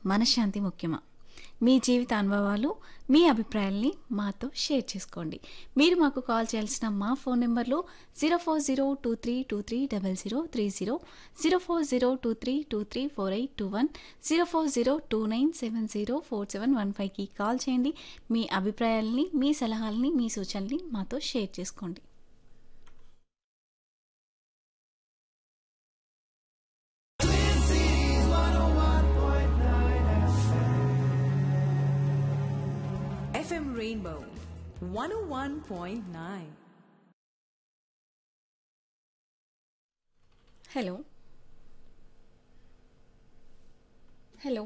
మనశ్శాంతి ముఖ్యమా మీ జీవిత అనుభవాలు మీ అభిప్రాయాల్ని మాతో షేర్ చేసుకోండి మీరు మాకు కాల్ చేయాల్సిన మా ఫోన్ నెంబర్లు zero four zero two three two three double zero three zero zero four zero two three two three four eight two one zero four zero two nine seven zero four seven one ఫైవ్కి call చేయండి మీ అభిప్రాయాల్ని మీ సలహాలని మీ సూచనల్ని మాతో share చేసుకోండి FM Rainbow 101.9. Hello hello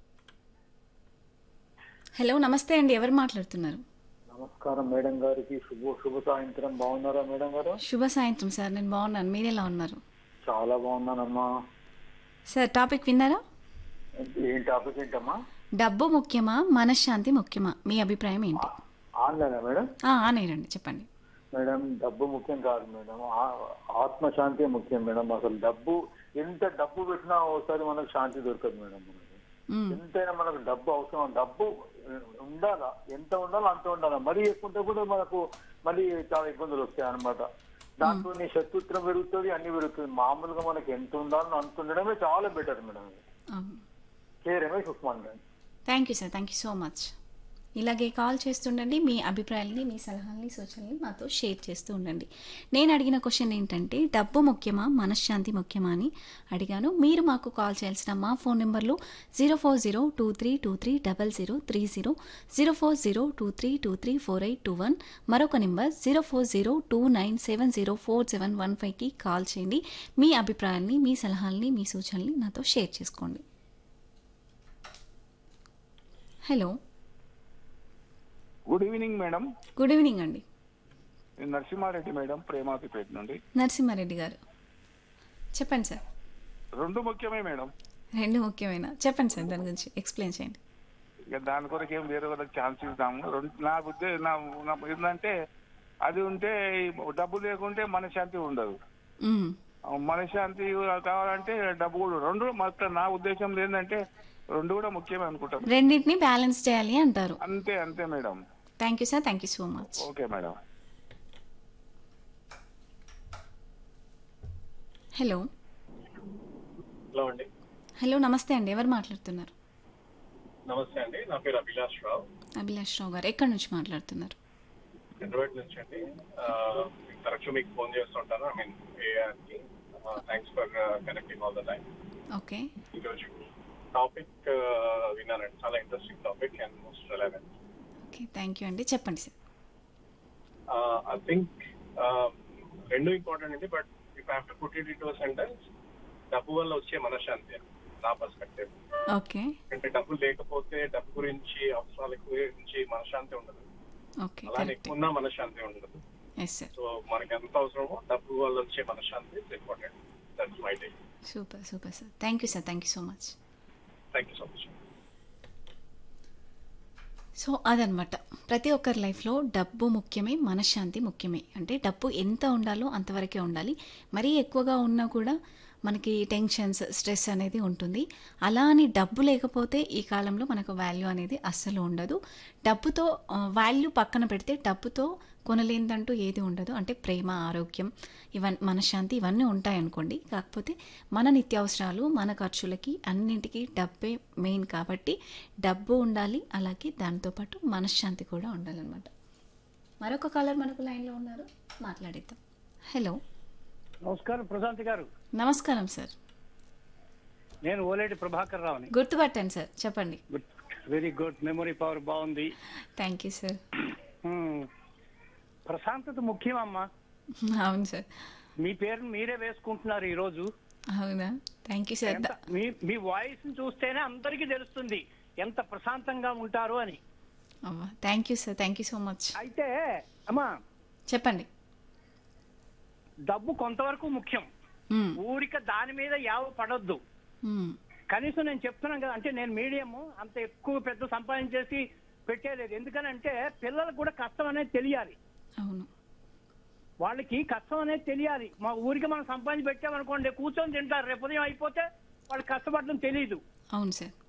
hello నమస్తే అండి ఎవరు మాట్లాడుతున్నారు నమస్కారం మేడం గారికి శుభ శుభ సాయంత్రం బాగున్నారా మేడం గారు శుభ సాయంత్రం సార్ నేను బాగున్నాను మీరు ఎలా ఉన్నారు చాలా బాగున్నానమ్మా సార్ టాపిక్ విన్నారా ఏం టాపిక్ ఏంటమ్మా డబ్బు ముఖ్యమా మనశ్శాంతి ముఖ్యమా మీ అభిప్రాయం ఏంటి ఆన్లైనా మేడం ఆనేరండి చెప్పండి మేడం డబ్బు ముఖ్యం కాదు మేడం ఆ- ఆత్మశాంతి ముఖ్యం మేడం అసలు డబ్బు ఎంత డబ్బు పెట్టినా ఒకసారి మనకు శాంతి దొరకదు మేడం మనకి మ్మ్. ఎంతైనా మనకు డబ్బు అవసరం డబ్బు ఉండాలా ఎంత ఉండాలో అంత ఉండాలా మరీ ఎక్కువ ఉంటే కూడా మనకు మళ్ళీ చాలా ఇబ్బందులు వస్తాయి అన్నమాట దాంతో నీ శత్రుత్వం పెరుగుతుంది అన్ని పెరుగుతుంది మామూలుగా మనకి ఎంత ఉండాలో అంత ఉండడమే చాలా better madam K Ramesh Usman గారు thank you sir thank you so much ఇలాగే కాల్ చేస్తుండండి మీ అభిప్రాయాల్ని మీ సలహాలని సూచనల్ని మాతో షేర్ చేస్తూ ఉండండి నేను అడిగిన క్వశ్చన్ ఏంటంటే డబ్బు ముఖ్యమా మనశ్శాంతి ముఖ్యమా అని అడిగాను మీరు మాకు కాల్ చేయాల్సిన మా ఫోన్ నెంబర్లు zero four zero two three two three double zero three zero zero four zero two three two three four eight two one మరొక number zero four zero two nine seven zero four seven one ఫైవ్కి call చేయండి మీ అభిప్రాయాల్ని మీ సలహాలని మీ సూచనల్ని నాతో share చేసుకోండి hello good evening madam good evening అండి నేను నరసింహారెడ్డి మేడం ప్రేమాతిపేట నుండి నరసింహారెడ్డి గారు చెప్పండి సార్ రెండు ముఖ్యమే మేడం రెండు ముఖ్యమైన చెప్పండి సార్ దాని గురించి ఎక్స్ప్లెయిన్ చేయండి ఇక దాని కొరకు ఏం వేరే వాళ్ళకి ఛాన్స్ ఇద్దాము రెండు నా ఉద్దే నా నా ఏంటంటే అది ఉంటే డబ్బు లేకుంటే మనశ్శాంతి ఉండదు మ్మ్. మనశ్శాంతి కావాలంటే డబ్బు కూడా రెండు మొత్తం నా ఉద్దేశం ఏంటంటే రెండు కూడా ముఖ్యమే అనుకుంటాం రెండింటిని బ్యాలెన్స్ చేయాలి అంటారు అంతే అంతే madam thank you sir thank you so much okay madam hello hello అండి హలో నమస్తే అండి ఎవరు మాట్లాడుతున్నారు నమస్తే అండి నా పేరు అభిలాష్ రావు అభిలాష్ రావు గారు ఎక్కడి నుంచి మాట్లాడుతున్నారు హైదరాబాద్ నుంచి అండి ఆ, తరచూ మీకు ఫోన్ చేస్తుంటాను ఐ మీన్ ఏఆర్కి thanks for connecting all the time okay ఈరోజు టాపిక్ విన్నానండి చాలా interesting topic and most relevant okay thank you అండి చెప్పండి సార్ ఐ థింక్ రెండు ఇంపార్టెంట్ అండి but if have to put it it sentence డబ్బు వల్ల వచ్చే మనశ్శాంతి నా పర్స్పెక్టివ్ ఓకే అంటే డబ్బు లేకపోతే డబ్బు గురించి అవసరాల గురించి మనశ్శాంతి ఉండదు ఓకే అలానే కరెక్ట్ ఎక్కువ ఉన్నా మనశ్శాంతి ఉండదు ఎస్ సార్ సో మనకి ఎంత అవసరమో డబ్బు వల్ల వచ్చే మనశ్శాంతి important that's my take super super sir thank you sir thank you so much thank you so much so అదనమాట ప్రతి ఒక్కరి లైఫ్లో డబ్బు ముఖ్యమే మనశ్శాంతి ముఖ్యమే అంటే డబ్బు ఎంత ఉండాలో అంతవరకే ఉండాలి మరీ ఎక్కువగా ఉన్నా కూడా మనకి టెన్షన్స్ స్ట్రెస్ అనేది ఉంటుంది అలా అని డబ్బు లేకపోతే ఈ కాలంలో మనకు వాల్యూ అనేది అస్సలు ఉండదు డబ్బుతో వాల్యూ పక్కన పెడితే డబ్బుతో కొనలేనిదంటూ ఏది ఉండదు అంటే ప్రేమ ఆరోగ్యం ఇవన్నీ మనశ్శాంతి ఇవన్నీ ఉంటాయనుకోండి కాకపోతే మన నిత్యావసరాలు మన ఖర్చులకి అన్నింటికీ డబ్బే మెయిన్ కాబట్టి డబ్బు ఉండాలి అలాగే దాంతోపాటు మనశ్శాంతి కూడా ఉండాలన్నమాట మరొక కాలర్ మనకు లైన్లో ఉన్నారు మాట్లాడిద్దాం హలో నమస్కారం ప్రశాంత్ గారు నమస్కారం సార్ నేను ఓలేటి ప్రభాకర్ రావుని గుర్తుపట్టండి సార్ చెప్పండి good very good memory power బాగుంది థ్యాంక్ యూ సార్ హ్మ్. ప్రశాంతత ముఖ్యమమ్మా అవును సార్ మీ పేరును మీరే వేసుకుంటున్నారు ఈ రోజు అవునా థ్యాంక్ యూ సార్ ఎంత- మీ మీ వాయిస్ చూస్తేనే అందరికీ తెలుస్తుంది ఎంత ప్రశాంతంగా ఉంటారు అని thank you sir thank you so much అయితే అమ్మా చెప్పండి డబ్బు కొంతవరకు ముఖ్యం మ్మ్. ఊరిక దాని మీద యావ పడొద్దు మ్మ్. కనీసం నేను చెప్తున్నాను కదా అంటే నేను మీడియము అంత ఎక్కువ పెద్ద సంపాదించేసి పెట్టేలేదు ఎందుకనంటే పిల్లలకు కూడా కష్టం అనేది తెలియాలి అవును వాళ్ళకి కష్టం అనేది తెలియాలి మా ఊరికి మనం సంపాదించి పెట్టామనుకోండి కూర్చొని తింటారు రేపు ఉదయం అయిపోతే వాళ్ళు కష్టపడడం తెలియదు అవును సార్